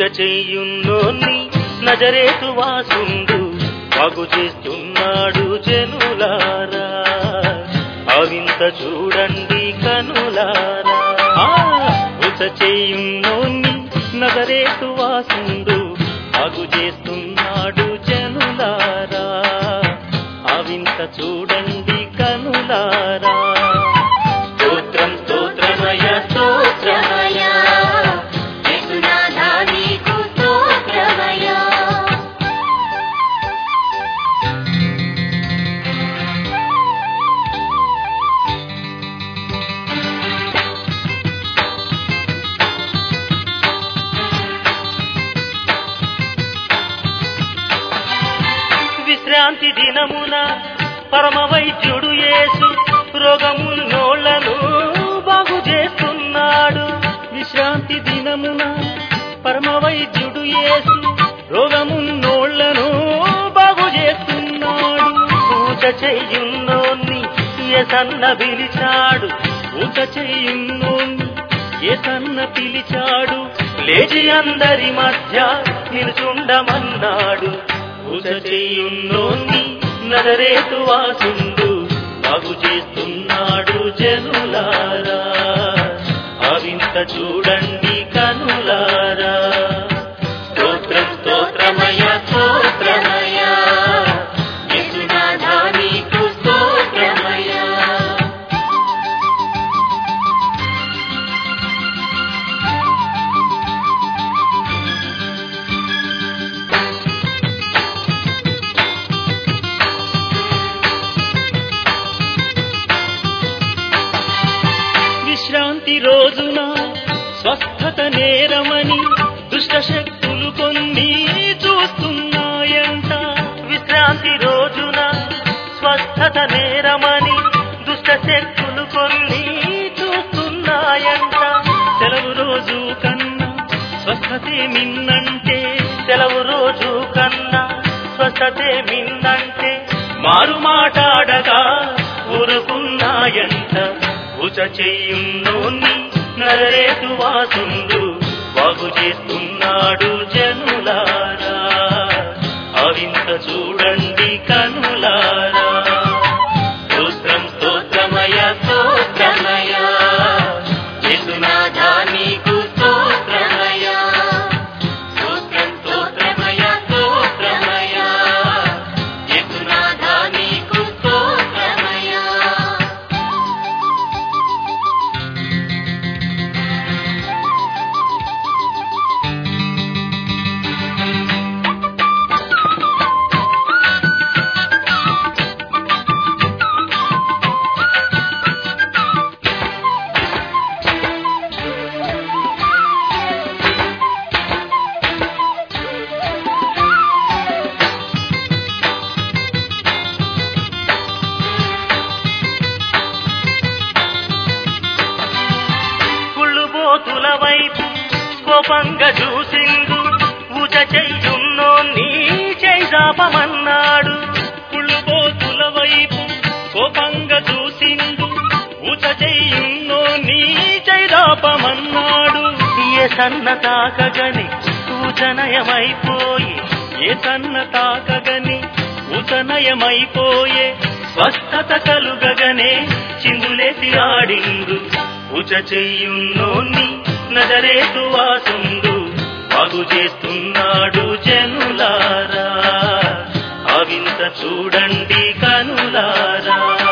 చెయ్యున్నోన్ని నజరేతు వాసుండు బాగు చేస్తున్నాడు జనులారా అవింత చూడండి కనులారా ఆ, ఉచ చేయున్నోన్ని నజరేతు వాసుండు బాగు చేస్తున్నాడు జనులారా అవింత చూడండి కనులారా స్తోత్రం స్తోత్రమయ స్తోత్రమయ స్తోత్రమయా యేసునాథా నీకు స్తోత్రమయా విశ్రాంతి దినమున పరమ వైద్యుడు యేసు రోగమున్నోళ్లను బాగు చేస్తున్నాడు విశ్రాంతి దినమున పరమ వైద్యుడు యేసు రోగమున్నోళ్లను బాగు చేస్తున్నాడు పూజ చెయ్యున్నోన్ని ఎసన్న పిలిచాడు పూజ చెయ్యున్నోన్ని ఏసన్న పిలిచాడు లేచి అందరి మధ్య నిలుచుండమన్నాడు పూజ చేయున్నోన్ని నదరేతు వాసుండు బాగు చేస్తున్నాడు జనులారా అవింత చూడండి కనులారా స్తోత్రం స్తోత్రమయ స్తోత్రమయ యేసునాథా నీకు స్తోత్రమయా విశ్రాంతి రోజున స్వస్థత నేరమని దుష్ట శక్తులు కొన్ని చూస్తున్నాయంట విశ్రాంతి రోజున స్వస్థత నేరమని దుష్ట శక్తులు కొన్ని చూస్తున్నాయంట సెలవు రోజు కన్నా స్వస్థతే మిన్నంటే సెలవు రోజు కన్నా స్వస్థతే మిన్నంటే మారు మాటాడగా ఊరుకున్నాయంట ఉచ చెయ్యున్నోన్ని నరేతు వాసుండు బాగు చేస్తున్నాడు జనులారా అవింత చూడండి కనులారా స్తోత్రం స్తోత్రమయ స్తోత్రమయ యేసునాథా నీకు స్తోత్రమయ స్తోత్రం స్తోత్రమయ స్తోత్రమయ యేసునాథా నీకు స్తోత్రమయ కుళ్ళుబోతుల వైపు కోపంగా చూసిండు ఉచ చెయ్యున్నో నీ చేజాపమన్నాడు కుళ్ళుబోతుల వైపు కోపంగా చూసిండు ఉచ చెయ్యున్నో నీ చేజాపమన్నాడు ఏ సన్న తాకగని సూచనయమైపోయి ఏ సన్న తాకగని ఉచనయమైపోయే స్వస్థత కలుగగనే చిందులేసి ఆడిండు ఉచ చెయ్యున్నోన్ని నజరేతు వాసుండు బాగు చేస్తున్నాడు జనులారా అవింత చూడండి కనులారా